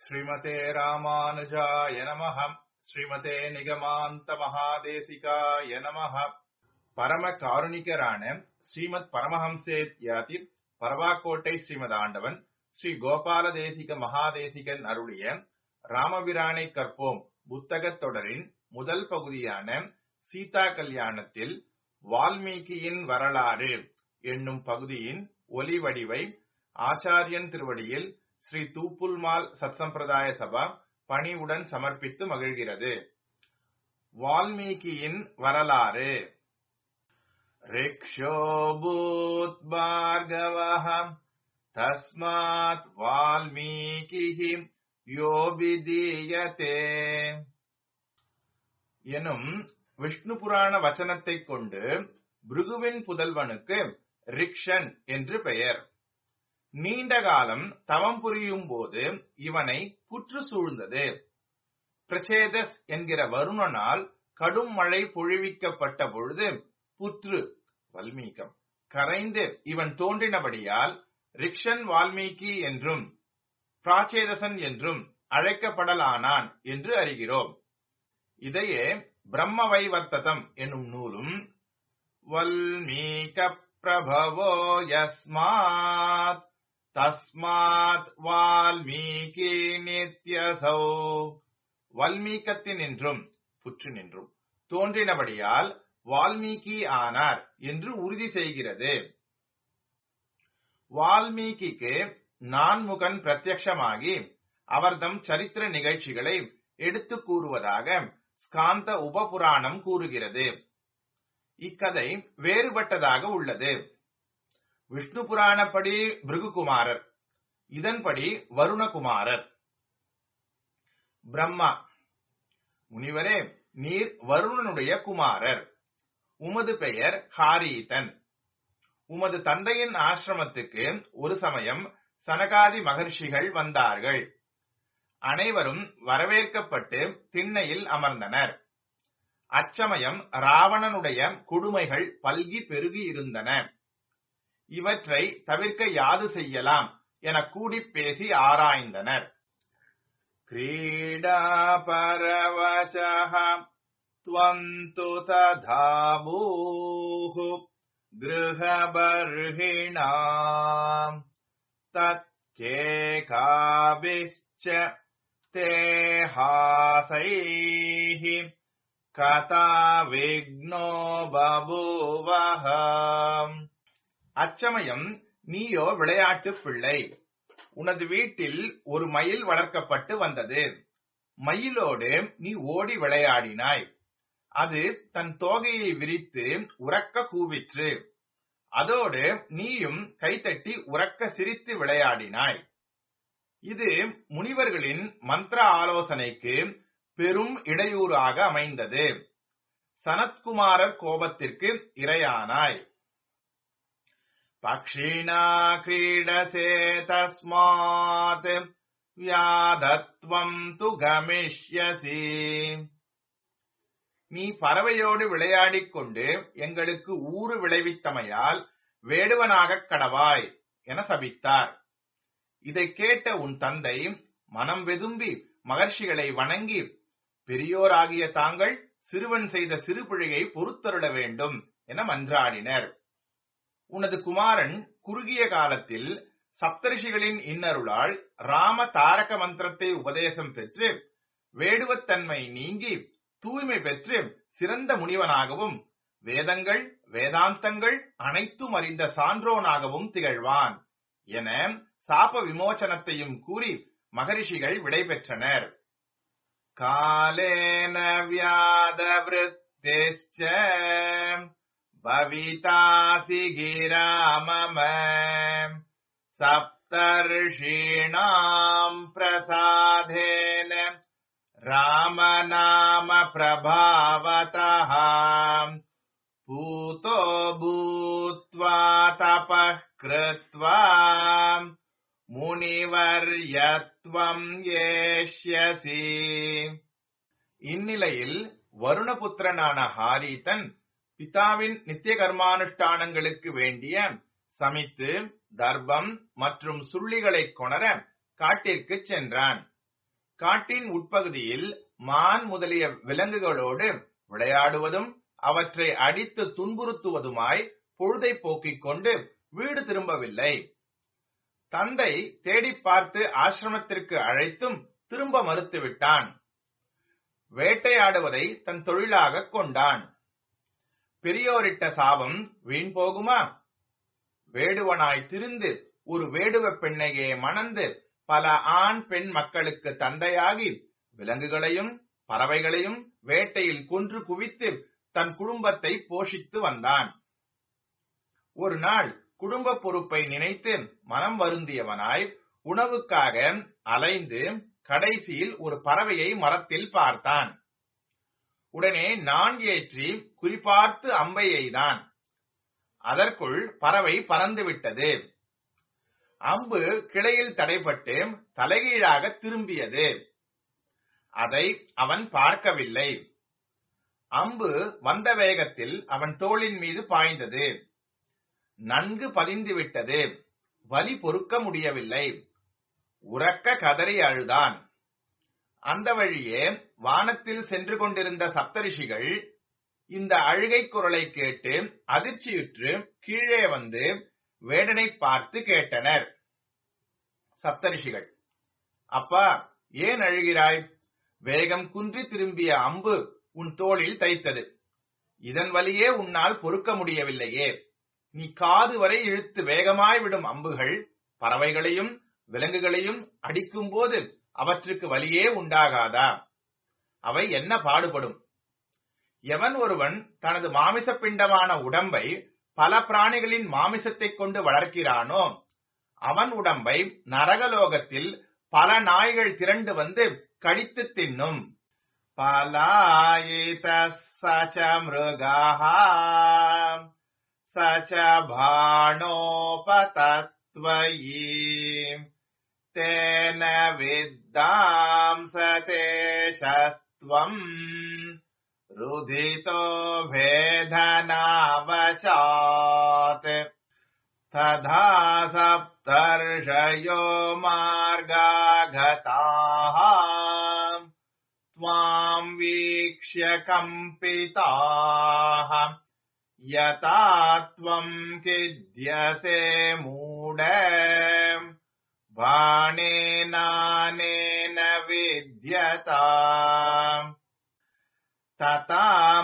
ஸ்ரீமதே ராமானுஜாய நமஹ ஸ்ரீமதே நிகமாந்த மகாதேசிகாய நமஹ பரம காருணிகரான ஸ்ரீமத் பரமஹம்சேத்யாதி பரவாக்கோட்டை ஸ்ரீமத் ஆண்டவன் ஸ்ரீ கோபால தேசிக மகாதேசிகன் அருளிய ராமபிரானை கற்போம் புத்தகத் தொடரின் முதல் பகுதியான சீதா கல்யாணத்தில் வால்மீகியின் வரலாறு என்னும் பகுதியின் ஒலி வடிவை ஆச்சாரியன் திருவடியில் ஸ்ரீ தூப்புல்மால் சத்சம்பிரதாய சபா பணிவுடன் சமர்ப்பித்து மகிழ்கிறது வால்மீகியின் வரலாறு ரிக்ஷோபூத் பார்கவः தஸ்மாத் வால்மீகிः யோ விதீயதே எனும் விஷ்ணு புராண வச்சனத்தைக் கொண்டு பிருகுவின் புதல்வனுக்கு ரிக்ஷன் என்று பெயர் நீண்ட காலம் தவம் புரியும் போது இவனை புற்று சூழ்ந்தது பிரச்சேதஸ் என்கிற வருணனால் கடும் மழை பொழிவிக்கப்பட்ட பொழுது புற்று வல்மீகம் கரைந்து இவன் தோன்றினபடியால் ரிக்ஷன் வால்மீகி என்றும் பிராச்சேதசன் என்றும் அழைக்கப்படலானான் என்று அறிகிறோம் இதையே பிரம்மவைவர்த்ததம் என்னும் நூலும் வல்மீக பிரபவோ யஸ்மாத் தஸ்மாத் வால்மீகி நித்யசௌ வல்மீகத்தின் என்றும் புற்று நின்றும் தோன்றினபடியால் வால்மீகி ஆனார் என்று உறுதி செய்கிறது வால்மீகிக்கு நான்முகன் பிரத்யக்ஷமாகி அவர்தம் சரித்திர நிகழ்ச்சிகளை எடுத்து கூறுவதாக ஸ்காந்த உபபுராணம் கூறுகிறது இக்கதை வேறுபட்டதாக உள்ளது விஷ்ணு புராணப்படி பிருகுகுமாரர் இதன்படி வருணகுமாரர் பிரம்மா முனிவரே நீர் வருணனுடைய குமாரர் உமது பெயர் ஹாரீதன் உமது தந்தையின் ஆசிரமத்துக்கு ஒரு சமயம் சனகாதி மகர்ஷிகள் வந்தார்கள் அனைவரும் வரவேற்கப்பட்டு திண்ணையில் அமர்ந்தனர் அச்சமயம் ராவணனுடைய கொடுமைகள் பல்கி பெருகி இருந்தன இவற்றை தவிர்க்க யாது செய்யலாம் என கூடிப் பேசி ஆராய்ந்தனர் क्रीडा परवशः त्वम् तु तथा भूः गृहबर्हिणाम् तत्केकाभिश्च ते हासैः कथा विघ्नो बभूवः அச்சமயம் நீயோ விளையாட்டுப் பிள்ளை உனது வீட்டில் ஒரு மயில் வளர்க்கப்பட்டு வந்தது மயிலோடு நீ ஓடி விளையாடினாய் அது தன் தோகையை விரித்து உறக்க கூவிற்று அதோடு நீயும் கைத்தட்டி உறக்க சிரித்து விளையாடினாய் இது முனிவர்களின் மந்திர ஆலோசனைக்கு பெரும் இடையூறாக அமைந்தது சனத்குமாரர் கோபத்திற்கு இரையானாய் पक्षिणा क्रीडसे तस्मात् வியாதத்வம் து கமிஷ்யசி நீ பறவையோடு விளையாடிக் கொண்டு எங்களுக்கு ஊறு விளைவித்தமையால் வேடுவனாகக் கடவாய் என சபித்தார் இதை கேட்ட உன் தந்தை மனம் வெதும்பி மகர்ஷிகளை வணங்கி பெரியோராகிய தாங்கள் சிறுவன் செய்த சிறு பிழையை பொறுத்தருட வேண்டும் என மன்றாடினர் உனது குமாரன் குறுகிய காலத்தில் சப்தரிஷிகளின் இன்னருளால் ராம தாரக மந்திரத்தை உபதேசம் பெற்று வேடுவத்தன்மை நீங்கி தூய்மை பெற்று சிறந்த முனிவனாகவும் வேதங்கள் வேதாந்தங்கள் அனைத்தும் அறிந்த சான்றோனாகவும் திகழ்வான் என சாப விமோசனத்தையும் கூறி மகரிஷிகள் விடை பெற்றனர் காலேன வியாத भवितासि गिरा मम सप्तर्षीणाम् प्रसादेन रामनाम प्रभावतः पूतो भूत्वा तपः कृत्वा முனிவர்யத்வம் ஏஷ்யசி இந்நிலையில் வருணபுத்திரனான ஹாரீதன் பிதாவின் நித்திய கர்மானுஷ்டானங்களுக்கு வேண்டிய சமித்து தர்பம் மற்றும் சுள்ளிகளை கொணர காட்டிற்கு சென்றான் காட்டின் உட்பகுதியில் மான் முதலிய விலங்குகளோடு விளையாடுவதும் அவற்றை அடித்து துன்புறுத்துவதுமாய் பொழுதை போக்கிக் கொண்டு வீடு திரும்பவில்லை தந்தை தேடி பார்த்து ஆசிரமத்திற்கு அழைத்தும் திரும்ப மறுத்துவிட்டான் வேட்டையாடுவதை தன் தொழிலாக கொண்டான் பெரியோரிட்ட சாபம் வீண் போகுமா வேடுவனாய் திரிந்து ஒரு வேடுவ பெண்ணையே மணந்து பல ஆண் பெண் மக்களுக்கு தந்தையாகி விலங்குகளையும் பறவைகளையும் வேட்டையில் கொன்று குவித்து தன் குடும்பத்தை போஷித்து வந்தான் ஒரு நாள் குடும்ப பொறுப்பை நினைத்து மனம் வருந்தியவனாய் உணவுக்காக அலைந்து கடைசியில் ஒரு பறவையை மரத்தில் பார்த்தான் உடனே நான் ஏற்றி குறிபார்த்து அம்பை எய்தான் அதற்குள் பறவை பறந்து விட்டது அம்பு கிளையில் தடைப்பட்டு தலைகீழாக திரும்பியது அதை அவன் பார்க்கவில்லை அம்பு வந்த வேகத்தில் அவன் தோளின் மீது பாய்ந்தது நன்கு பதிந்து விட்டது வலி பொறுக்க முடியவில்லை உறக்க கதறி அழுதான் அந்த வழியே வானத்தில் சென்று கொண்டிருந்த சப்தரிஷிகள் இந்த அழுகை குரலை கேட்டு அதிர்ச்சியுற்று கீழே வந்து வேடனை பார்த்து கேட்டனர் சப்தரிஷிகள் அப்பா ஏன் அழுகிறாய் வேகம் குன்றி திரும்பிய அம்பு உன் தோளில் தைத்தது இதன் வழியே உன்னால் பொறுக்க முடியவில்லையே நீ காது வரை இழுத்து வேகமாய் விடும் அம்புகள் பறவைகளையும் விலங்குகளையும் அடிக்கும் போது அவற்றுக்கு வலியே உண்டாகாதா அவை என்ன பாடுபடும் எவன் ஒருவன் தனது மாமிச பிண்டமான உடம்பை பல பிராணிகளின் மாமிசத்தைக் கொண்டு வளர்க்கிறானோ அவன் உடம்பை நரகலோகத்தில் பல நாய்கள் திரண்டு வந்து கடித்து தின்னும் பலாயித சச்ச மிருகாः சச்ச பாணோபதத்வயி तेन विद्दांसते शस्त्वम् रुधितो भेदनावशात् तथा सप्तर्षयो मार्गागताः त्वाम् वीक्ष्य कम्पिताः यथा त्वम् किद्यसे मूढ बाणेनानेन विद्यता तथा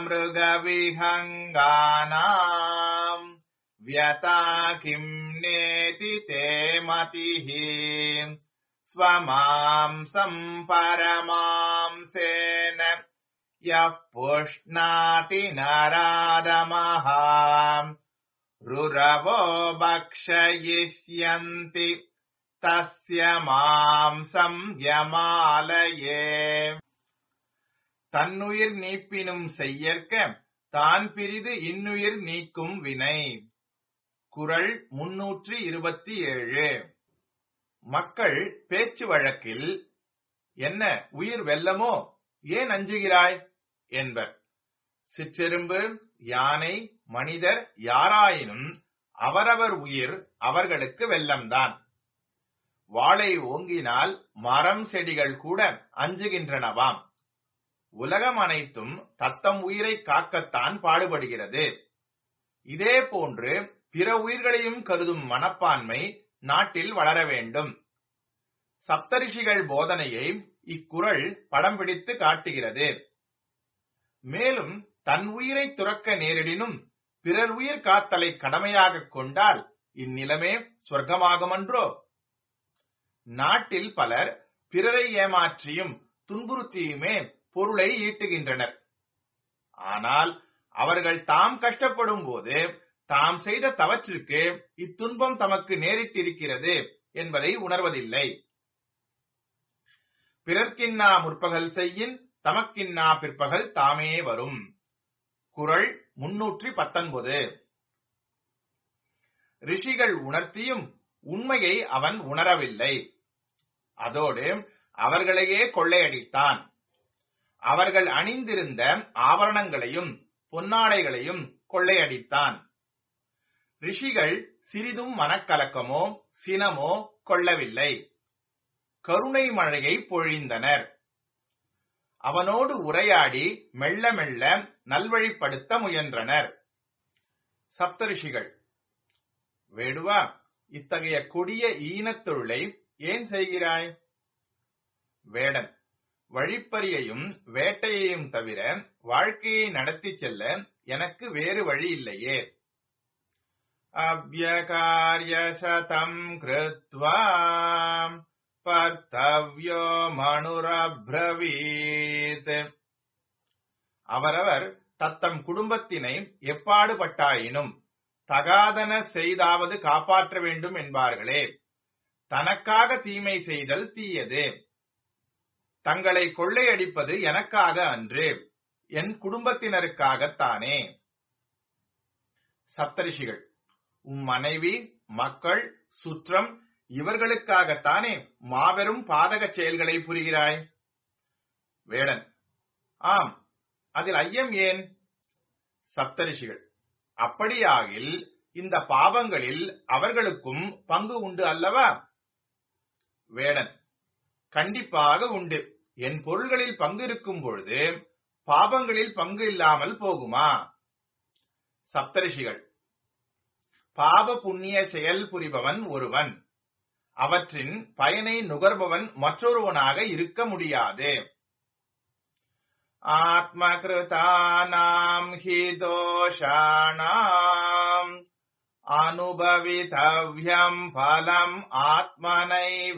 मृगविहङ्गानाम् व्यता किम् नेति ते मतिः स्वमांसम् परमांसेन यः पुष्णाति नरादमः रुरवो भक्षयिष्यन्ति தஸ்ய மாம்சம் யமாலயே தன்னுயிர் நீப்பினும் செய்யற்க தான் பிரிது இன்னுயிர் நீக்கும் வினை குரல் முன்னூற்றி இருபத்தி ஏழு மக்கள் பேச்சு வழக்கில் என்ன உயிர் வெல்லமோ ஏன் அஞ்சுகிறாய் என்பர் சிற்றெரும்பு யானை மனிதர் யாராயினும் அவரவர் உயிர் அவர்களுக்கு வெல்லம்தான் வாளை ஓங்கினால் மரம் செடிகள் கூட அஞ்சுகின்றனவாம் உலகம் அனைத்தும் தத்தம் உயிரை காக்கத்தான் பாடுபடுகிறது இதே போன்று பிற உயிர்களையும் கருதும் மனப்பான்மை நாட்டில் வளர வேண்டும் சப்தரிஷிகள் போதனையை இக்குறள் படம் பிடித்து காட்டுகிறது மேலும் தன் உயிரை துறக்க நேரிடினும் பிறர் உயிர் காத்தலை கடமையாக கொண்டால் இந்நிலமே சொர்க்கமாகுமன்றோ நாட்டில் பலர் பிறரை ஏமாற்றியும் துன்புறுத்தியுமே பொருளை ஈட்டுகின்றனர் ஆனால் அவர்கள் தாம் கஷ்டப்படும் போது தாம் செய்த தவற்றிற்கு இத்துன்பம் தமக்கு நேரிட்டிருக்கிறது என்பதை உணர்வதில்லை பிறர்க்கின்னா முற்பகல் செய்யின் தமக்கின்னா பிற்பகல் தாமே வரும் குரல் முன்னூற்றி பத்தொன்பது ரிஷிகள் உணர்த்தியும் உண்மையை அவன் உணரவில்லை அதோடு அவர்களையே கொள்ளையடித்தான் அவர்கள் அணிந்திருந்த ஆபரணங்களையும் பொன்னாடைகளையும் கொள்ளையடித்தான் ரிஷிகள் சிறிதும் மனக்கலக்கமோ சினமோ கொள்ளவில்லை கருணை மழையை பொழிந்தனர் அவனோடு உரையாடி மெல்ல மெல்ல நல்வழிப்படுத்த முயன்றனர் சப்தரிஷிகள் வேடுவா இத்தகைய கொடிய ஈனத் தொழிலை ஏன் செய்கிறாய் வேடன் வழிப்பறியையும் வேட்டையையும் தவிர வாழ்க்கையை நடத்தி செல்ல எனக்கு வேறு வழி இல்லையே அவ்யகாரிய சதம் கிருத்வா பர்த்தவ்யோ மனுரப்ரவீத் அவரவர் தத்தம் குடும்பத்தினை எப்பாடுபட்டாயினும் தகாதன செய்தாவது காப்பாற்ற வேண்டும் என்பார்களே தனக்காக தீமை செய்தல் தீயது தங்களை கொள்ளையடிப்பது எனக்காக அன்று என் குடும்பத்தினருக்காகத்தானே சப்தரிஷிகள் உம் மனைவி மக்கள் சுற்றம் இவர்களுக்காகத்தானே மாபெரும் பாதக செயல்களை புரிகிறாய் வேடன் ஆம் அதில் ஐயம் ஏன் சப்தரிஷிகள் அப்படியாகில் இந்த பாவங்களில் அவர்களுக்கும் பங்கு உண்டு அல்லவா வேடன் கண்டிப்பாக உண்டு என் பொருள்களில் பங்கு இருக்கும் பொழுது பாபங்களில் பங்கு இல்லாமல் போகுமா சப்தரிஷிகள் பாப புண்ணிய செயல் புரிபவன் ஒருவன் அவற்றின் பயனை நுகர்பவன் மற்றொருவனாக இருக்க முடியாது ஆத்மகிருதானாம் ஹி தோஷாணாம் அனுபவிதவ்யம் பலம் ஆத்மனைவ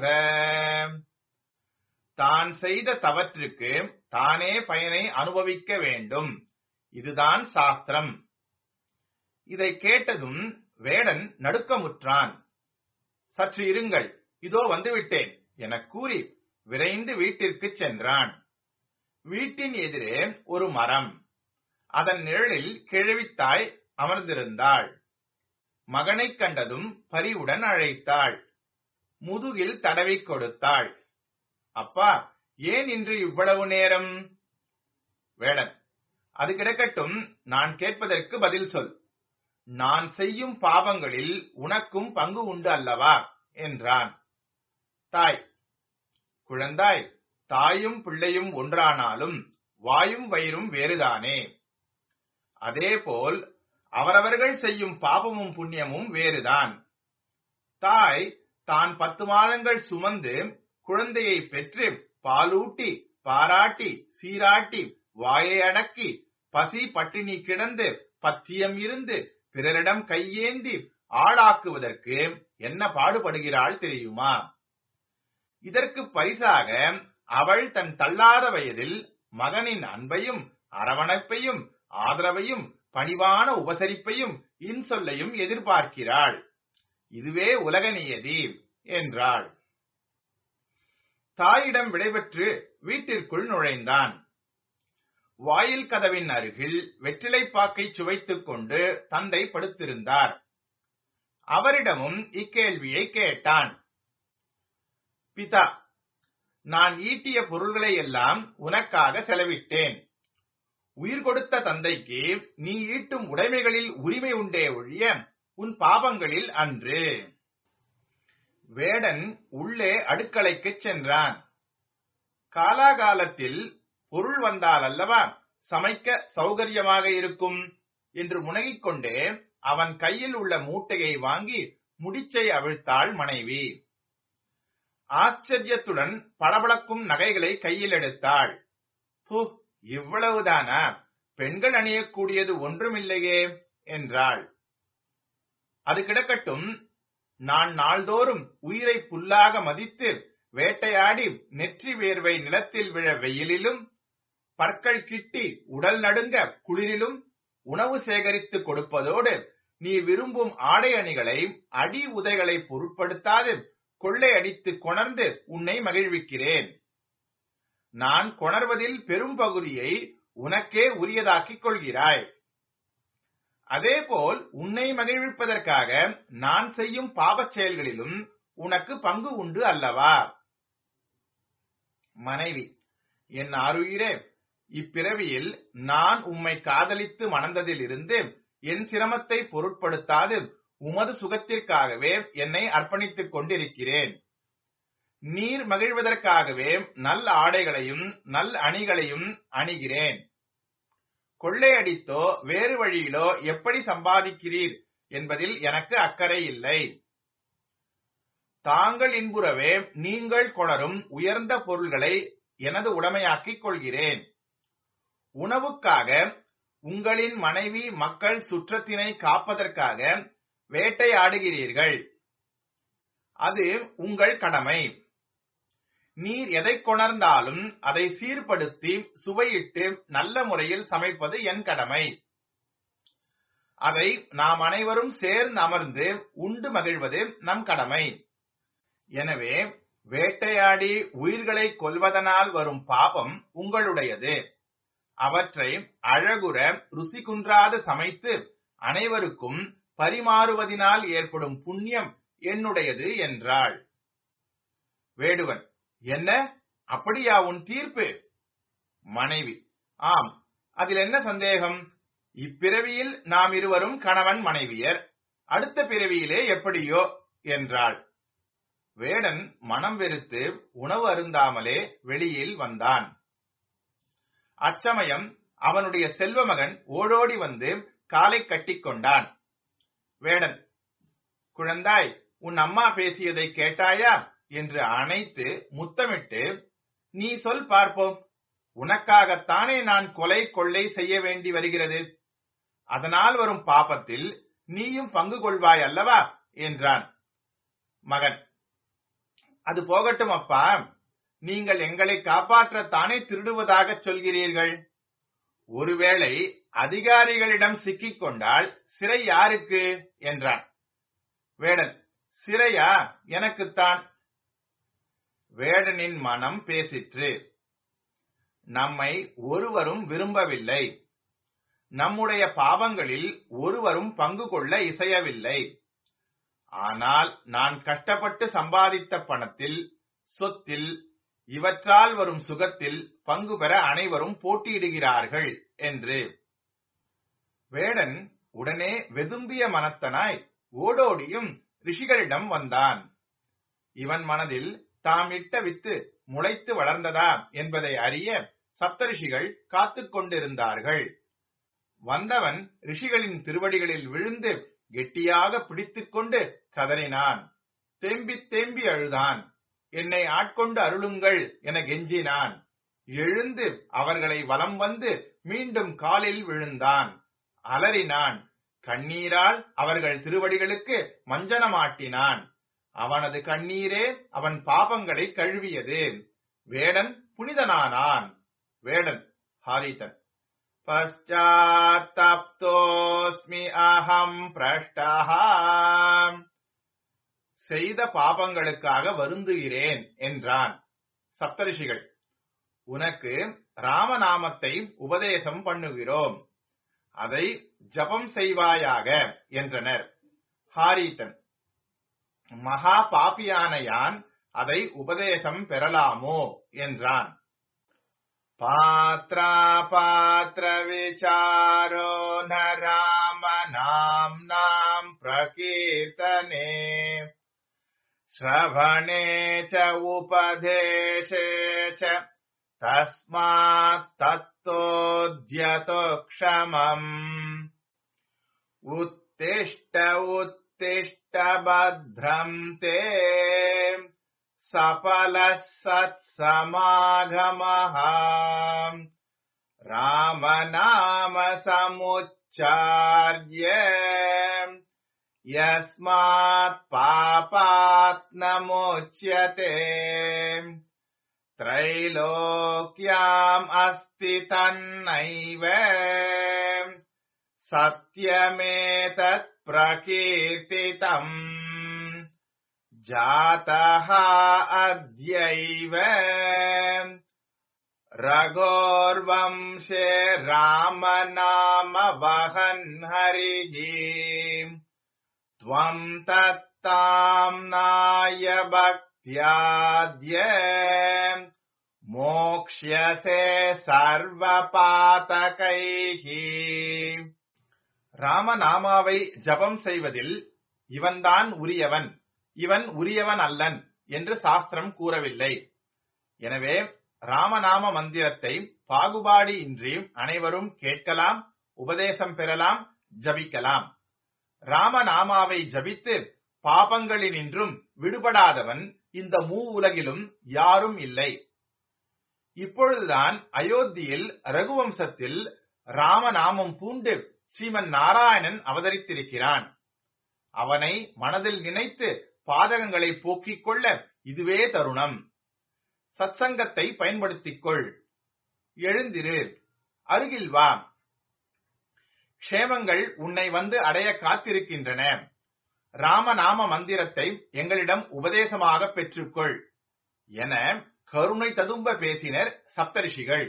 தான் செய்த தவற்றுக்கு தானே பயனை அனுபவிக்க வேண்டும் இதுதான் சாஸ்திரம் இதை கேட்டதும் வேடன் நடுக்கமுற்றான் சற்று இருங்கள் இதோ வந்துவிட்டேன் எனக் கூறி விரைந்து வீட்டிற்கு சென்றான் வீட்டின் எதிரே ஒரு மரம் அதன் நிழலில் கிழவித்தாய் அமர்ந்திருந்தாள் மகனைக் கண்டதும் பரிவுடன் அழைத்தாள் முதுகில் தடவிக் கொடுத்தாள் அப்பா ஏன் இன்று இவ்வளவு நேரம் வேடன் அது கிடக்கட்டும் நான் கேட்பதற்கு பதில் சொல் நான் செய்யும் பாவங்களில் உனக்கும் பங்கு உண்டு அல்லவா என்றான் தாய் குழந்தாய் தாயும் பிள்ளையும் ஒன்றானாலும் வாயும் வயிறும் வேறுதானே அதேபோல் அவரவர்கள் செய்யும் பாபமும் புண்ணியமும் வேறுதான் தாய் தான் பத்து மாதங்கள் சுமந்து குழந்தையை பெற்று பாலூட்டி பாராட்டி சீராட்டி வாயை அடக்கி பசி பட்டினி கிடந்து பத்தியம் இருந்து பிறரிடம் கையேந்தி ஆளாக்குவதற்கு என்ன பாடுபடுகிறாள் தெரியுமா இதற்கு பரிசாக அவள் தன் தள்ளாத வயதில் மகனின் அன்பையும் அரவணைப்பையும் ஆதரவையும் பணிவான உபசரிப்பையும் இன்சொல்லையும் எதிர்பார்க்கிறாள் இதுவே உலக நியதி என்றாள் தாயிடம் விடைபெற்று வீட்டிற்குள் நுழைந்தான் வாயில் கதவின் அருகில் வெற்றிலைப்பாக்கை சுவைத்துக் கொண்டு தந்தை படுத்திருந்தார் அவரிடமும் இக்கேள்வியை கேட்டான் பிதா நான் ஈட்டிய பொருள்களை எல்லாம் உனக்காக செலவிட்டேன் உயிர் கொடுத்த தந்தைக்கு நீ ஈட்டும் உடைமைகளில் உரிமை உண்டே ஒழிய உன் பாவங்களில் அன்று வேடன் உள்ளே அடுக்கலைக்குச் சென்றான் காலாகாலத்தில் பொருள் வந்தால் அல்லவா சமைக்க சௌகரியமாக இருக்கும் என்று முனகிக் கொண்டே அவன் கையில் உள்ள மூட்டையை வாங்கி முடிச்சை அவிழ்த்தாள் மனைவி ஆச்சரியத்துடன் பளபளக்கும் நகைகளை கையில் எடுத்தாள் ஹூ இவ்வளவுதானா பெண்கள் அணியக்கூடியது ஒன்றுமில்லையே என்றாள் அது கிடக்கட்டும் நான் நாள்தோறும் உயிரை புல்லாக மதித்து வேட்டையாடி நெற்றி வேர்வை நிலத்தில் விழ வெயிலிலும் பற்கள் கிட்டி உடல் நடுங்க குளிரிலும் உணவு சேகரித்து கொடுப்பதோடு நீ விரும்பும் ஆடை அணிகளை அடி உதைகளை பொருட்படுத்தாது கொள்ளை அடித்து கொணர்ந்து உன்னை மகிழ்விக்கிறேன் நான் கொணர்வதில் பெரும் பகுதியை உனக்கே உரியதாக்கிக் கொள்கிறாய் அதேபோல் உன்னை மகிழ்விப்பதற்காக நான் செய்யும் பாவச் செயல்களிலும் உனக்கு பங்கு உண்டு அல்லவா மனைவி என் ஆருயிரே இப்பிறவியில் நான் உம்மை காதலித்து மணந்ததிலிருந்து என் சிரமத்தை பொருட்படுத்தாது உமது சுகத்திற்காகவே என்னை அர்ப்பணித்துக் கொண்டிருக்கிறேன் நீர் மகிழ்வதற்காகவே நல் ஆடைகளையும் நல் அணிகளையும் அணிகிறேன் கொள்ளையடித்தோ வேறு வழியிலோ எப்படி சம்பாதிக்கிறீர் என்பதில் எனக்கு அக்கறை இல்லை தாங்கள் இன்புறவே நீங்கள் கொணரும் உயர்ந்த பொருள்களை எனது உடைமையாக்கிக் கொள்கிறேன் உணவுக்காக உங்களின் மனைவி மக்கள் சுற்றத்தினை காப்பதற்காக வேட்டையாடுகிறீர்கள் அது உங்கள் கடமை நீர் எதை கொணர்ந்தாலும் அதை சீர்படுத்தி சுவையிட்டு நல்ல முறையில் சமைப்பது என் கடமை அதை நாம் அனைவரும் சேர்ந்து அமர்ந்து உண்டு மகிழ்வது நம் கடமை எனவே வேட்டையாடி உயிர்களை கொல்வதனால் வரும் பாபம் உங்களுடையது அவற்றை அழகுற ருசி குன்றாது சமைத்து அனைவருக்கும் பரிமாறுவதினால் ஏற்படும் புண்ணியம் என்னுடையது என்றாள் வேடுவன் என்ன அப்படியா உன் தீர்ப்பு மனைவி ஆம் அதில் என்ன சந்தேகம் இப்பிறவியில் நாம் இருவரும் கணவன் மனைவியர் அடுத்த பிறவியிலே எப்படியோ என்றாள் வேடன் மனம் வெறுத்து உணவு அருந்தாமலே வெளியில் வந்தான் அச்சமயம் அவனுடைய செல்வமகன் ஓடோடி வந்து காலை கட்டிக்கொண்டான் வேடன் குழந்தாய் உன் அம்மா பேசியதை கேட்டாயா என்று அணைத்து முத்தமிட்டு நீ சொல் பார்ப்போம் உனக்காகத்தானே நான் கொலை கொள்ளை செய்ய வேண்டி வருகிறது அதனால் வரும் பாபத்தில் நீயும் பங்கு கொள்வாய் அல்லவா என்றான் மகன் அது போகட்டும் அப்பா நீங்கள் எங்களை காப்பாற்றத்தானே திருடுவதாக சொல்கிறீர்கள் ஒருவேளை அதிகாரிகளிடம் சிக்கிக் கொண்டால் சிறை யாருக்கு என்றான் வேடன் சிறையா எனக்குத்தான் வேடனின் மனம் பேசிற்று நம்மை ஒருவரும் விரும்பவில்லை நம்முடைய பாவங்களில் ஒருவரும் பங்கு கொள்ள இசையவில்லை ஆனால் நான் கஷ்டப்பட்டு சம்பாதித்த பணத்தில் சொத்தில் இவற்றால் வரும் சுகத்தில் பங்கு பெற அனைவரும் போட்டியிடுகிறார்கள் என்று வேடன் உடனே வெதும்பிய மனத்தனாய் ஓடோடியும் ரிஷிகளிடம் வந்தான் இவன் மனதில் தாம் இட்ட வித்து முளைத்து வளர்ந்ததா என்பதை அறிய சப்தரிஷிகள் காத்துக் கொண்டிருந்தார்கள் வந்தவன் ரிஷிகளின் திருவடிகளில் விழுந்து கெட்டியாக பிடித்துக்கொண்டு கதறினான் தேம்பி தேம்பி அழுதான் என்னை ஆட்கொண்டு அருளுங்கள் என கெஞ்சினான் எழுந்து அவர்களை வலம் வந்து மீண்டும் காலில் விழுந்தான் அலறினான் கண்ணீரால் அவர்கள் திருவடிகளுக்கு மஞ்சனமாட்டினான் அவனது கண்ணீரே அவன் பாபங்களை கழுவியது வேடன் புனிதனானான் வேடன் ஹாரிதன் பశ్చాத்தப்தோஸ்மி அகம் பிரஷ்டஹாம் செய்த பாபங்களுக்காக வருந்துகிறேன் என்றான் சப்தரிஷிகள் உனக்கு ராமநாமத்தை உபதேசம் பண்ணுகிறோம் அதை ஜபம் செய்வாயாக என்றனர் ஹாரீத்தன் மகா பாப்பியான யான் அதை உபதேசம் பெறலாமோ என்றான் பாத்ரா பாத்திர விசாரோ ந ராம நாம் பிரகீர்த்தனே श्रवणे च उपदेशे च तस्मात् तत्तोऽद्यतो क्षमम् उत्तिष्ठ उत्तिष्ठ भद्रम् ते सफलः सत्समागमः रामनाम समुच्चार्य यस्मात् पापात् न मोच्यते त्रैलोक्याम् अस्ति तन्नैव सत्यमेतत् प्रकीर्तितम् जातः अद्यैव रघोर्वंशे रामनाम वहन् हरिः त्वम् तत्ताम्नाय भक्त्याद्य மோக்ஷசே சர்வபாதகைஹி ராமநாமாவை ஜபம் செய்வதில் இவன்தான் உரியவன் இவன் உரியவன் அல்லன் என்று சாஸ்திரம் கூறவில்லை எனவே ராமநாம மந்திரத்தை பாகுபாடு இன்றி அனைவரும் கேட்கலாம் உபதேசம் பெறலாம் ஜபிக்கலாம் ராமநாமாவை ஜபித்து பாபங்களினின்றும் விடுபடாதவன் இந்த மூ உலகிலும் யாரும் இல்லை இப்பொழுதுதான் அயோத்தியில் ரகுவம்சத்தில் ராமநாமம் பூண்டு ஸ்ரீமன் நாராயணன் அவதரித்திருக்கிறான் அவனை மனதில் நினைத்து பாதகங்களை போக்கிக் கொள்ள இதுவே தருணம் சத்சங்கத்தை பயன்படுத்திக் கொள் எழுந்திரு அருகில் வா க்ஷேமங்கள் உன்னை வந்து அடைய காத்திருக்கின்றன ராமநாம மந்திரத்தை எங்களிடம் உபதேசமாக பெற்றுக்கொள் என கருணை ததும்ப பேசினர் சப்தரிஷிகள்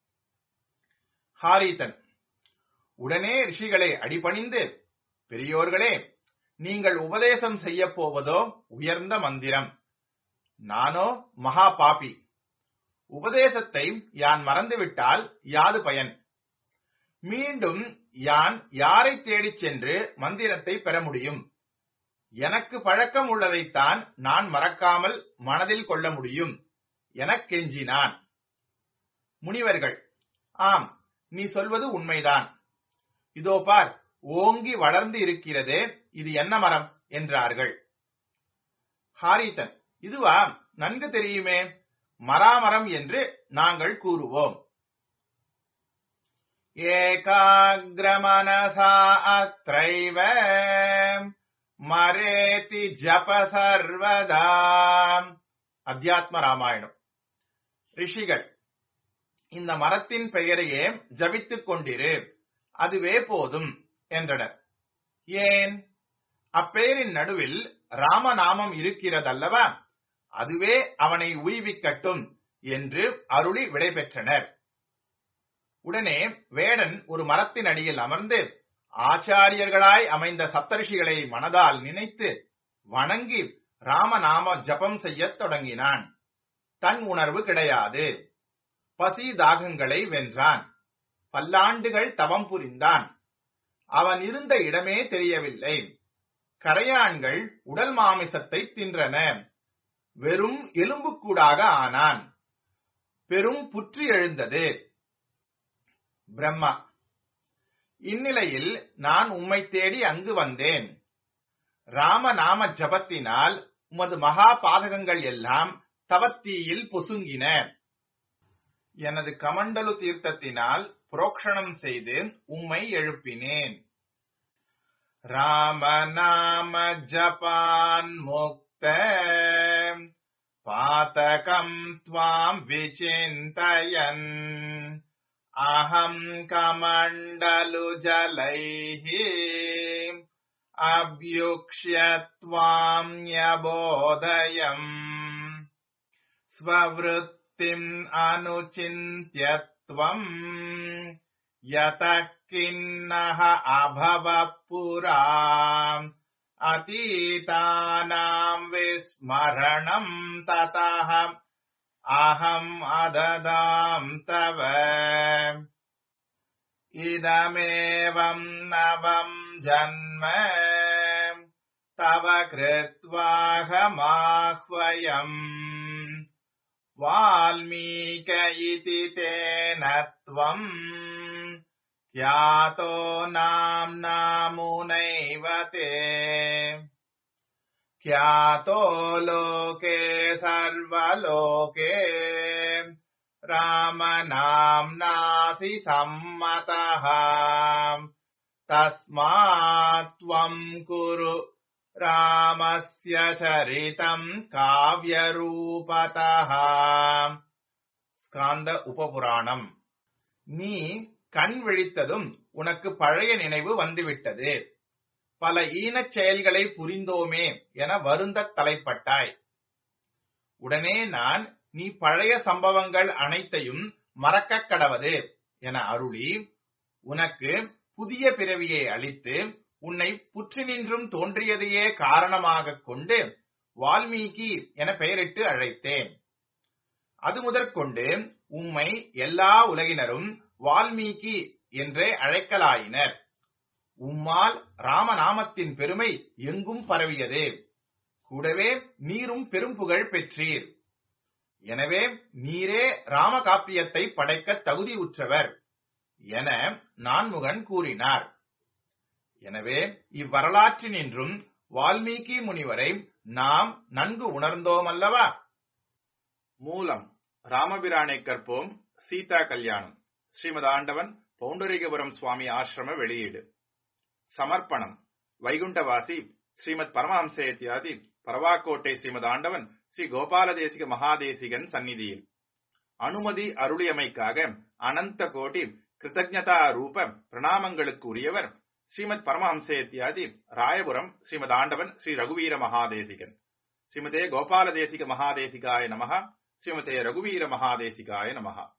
ஹாரீதன் உடனே ரிஷிகளை அடிபணிந்து பெரியோர்களே நீங்கள் உபதேசம் செய்ய போவதோ உயர்ந்த மந்திரம் நானோ மகா பாபி உபதேசத்தை யான் மறந்துவிட்டால் யாது பயன் மீண்டும் யான் யாரை தேடிச் சென்று மந்திரத்தை பெற முடியும் எனக்கு பழக்கம் உள்ளதைத்தான் நான் மறக்காமல் மனதில் கொள்ள முடியும் எனக் கெஞ்சினான் முனிவர்கள் ஆம் நீ சொல்வது உண்மைதான் இதோ பார் ஓங்கி வளர்ந்து இருக்கிறதே இது என்ன மரம் என்றார்கள் ஹாரிதன் இதுவா நன்கு தெரியுமே மராமரம் என்று நாங்கள் கூறுவோம் ஏகாகிரமனசா அத்ரைவ மரேதி ஜப சர்வதா அத்தியாத்ம ராமாயணம் ரிஷிகள் இந்த மரத்தின் பெயரையே ஜபித்துக் கொண்டிரு அதுவே போதும் என்றனர் ஏன் அப்பெயரின் நடுவில் ராமநாமம் இருக்கிறதல்லவா அதுவே அவனை உய்விக்கட்டும் என்று அருளி விடைபெற்றனர் உடனே வேடன் ஒரு மரத்தின் அடியில் அமர்ந்து ஆச்சாரியர்களாய் அமைந்த சப்தரிஷிகளை மனதால் நினைத்து வணங்கி ராமநாம ஜபம் செய்யத் தொடங்கினான் தன் உணர்வு கிடையாது பசி தாகங்களை வென்றான் பல்லாண்டுகள் தவம் புரிந்தான் அவன் இருந்த இடமே தெரியவில்லை கரையான்கள் உடல் மாமிசத்தை தின்றன வெறும் எலும்புக்கூடாக ஆனான் பெரும் புற்று எழுந்தது பிரம்மா இந்நிலையில் நான் உம்மை தேடி அங்கு வந்தேன் ராமநாம ஜபத்தினால் உமது மகா பாதகங்கள் எல்லாம் தவத்தீயில் பொசுங்கின எனது கமண்டலு தீர்த்தத்தினால் புரோக்ஷணம் செய்து உம்மை எழுப்பினேன் ராமநாம ஜபான் முக்த பாதகம் துவாம் விசிந்தயன் அகம் கமண்டலு ஜலைः அபியுக்ஷ்ய त्वाम् யபோதயம் स्ववृत्तिम् अनुचिन्त्य त्वम् यतः किन्नः अभव पुरा अतीतानाम् विस्मरणम् ततः अहम् अददाम् तव इदमेवम् नवम् जन्म तव कृत्वाहमाह्वयम् वाल्मीक इति तेन त्वम् ख्यातो नाम्नामुनैव ते ख्यातो लोके सर्वलोके रामनाम्नासि सम्मतः तस्मात् त्वम् कुरु ராமஸ்ய சரிதம் காவியரூபதः ஸ்காந்த உபபுராணம் நீ கண் விழித்ததும் உனக்கு பழைய நினைவு வந்துவிட்டது பல ஈனச் செயல்களை புரிந்தோமே என வருந்தத் தலைப்பட்டாய் உடனே நான் நீ பழைய சம்பவங்கள் அனைத்தையும் மறக்கக் கடவது என அருளி உனக்கு புதிய பிறவியை அளித்து உன்னை புற்றினின்றும் தோன்றியதையே காரணமாகக் கொண்டு வால்மீகி என பெயரிட்டு அழைத்தேன் அது முதற்கொண்டு உம்மை எல்லா உலகினரும் வால்மீகி என்றே அழைக்கலாயினர் உம்மால் ராமநாமத்தின் பெருமை எங்கும் பரவியது கூடவே நீரும் பெரும் புகழ் பெற்றீர் எனவே நீரே ராமகாப்பியத்தை படைக்க தகுதி உற்றவர் என நான்முகன் கூறினார் எனவே இவ்வரலாற்றினின்றும் வால்மீகி முனிவரை நாம் நன்கு உணர்ந்தோம் அல்லவா மூலம் ராமபிரானை கற்போம் சீதா கல்யாணம் ஸ்ரீமத் ஆண்டவன் பௌண்டரிகபுரம் சுவாமி ஆசிரம வெளியீடு சமர்ப்பணம் வைகுண்டவாசி ஸ்ரீமத் பரமஹம்சேத்யாதி பரவாக்கோட்டை ஸ்ரீமத் ஆண்டவன் ஸ்ரீ கோபாலதேசிக மகாதேசிகன் சந்நிதியில் அனுமதி அருளியமைக்காக அனந்த கோட்டி கிருத்தஜதா ரூப பிரணாமங்களுக்கு உரியவர் ஸ்ரீமத் பரமஹம்சேத்யாதி ராயபுரம் ஸ்ரீமத் ஆண்டவன் ஸ்ரீ ரகுவீர மகாதேசிகன் ஸ்ரீமதே கோபாலதேசிக மகாதேசிகாய நமக ஸ்ரீமதே ரகுவீர மகாதேசிகாய நமகா